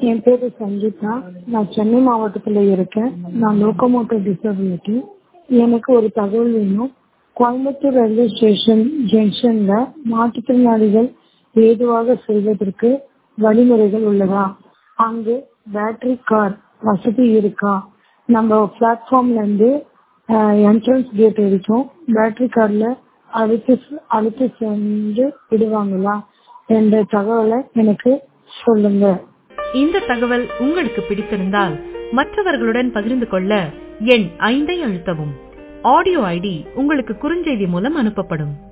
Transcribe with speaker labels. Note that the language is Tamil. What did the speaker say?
Speaker 1: என் பேரு சங்கீதா நான் சென்னை மாவட்டத்தில் இருக்கேன் நான் லோக்கோமோட்டிவ் டிசபிலிட்டி எனக்கு ஒரு தகவல் வேணும் கோயம்புத்தூர் ரயில்வே ஸ்டேஷன் ஜங்ஷன்ல மாற்றுத்திறனாளிகள் ஏதுவாக செல்வதற்கு வழிமுறைகள் உள்ளதா அங்கு பேட்டரி கார் வசதி இருக்கா நம்ம பிளாட்ஃபார்ம்ல இருந்து என்ட்ரன்ஸ் கேட் வரைக்கும் பேட்டரி கார்ல அழைத்து அழைத்து சென்று விடுவாங்களா என்ற தகவலை எனக்கு சொல்லுங்க
Speaker 2: இந்த தகவல் உங்களுக்கு பிடித்திருந்தால் மற்றவர்களுடன் பகிர்ந்து கொள்ள எண் ஐந்தை அழுத்தவும் ஆடியோ ஐடி உங்களுக்கு குறுஞ்செய்தி மூலம் அனுப்பப்படும்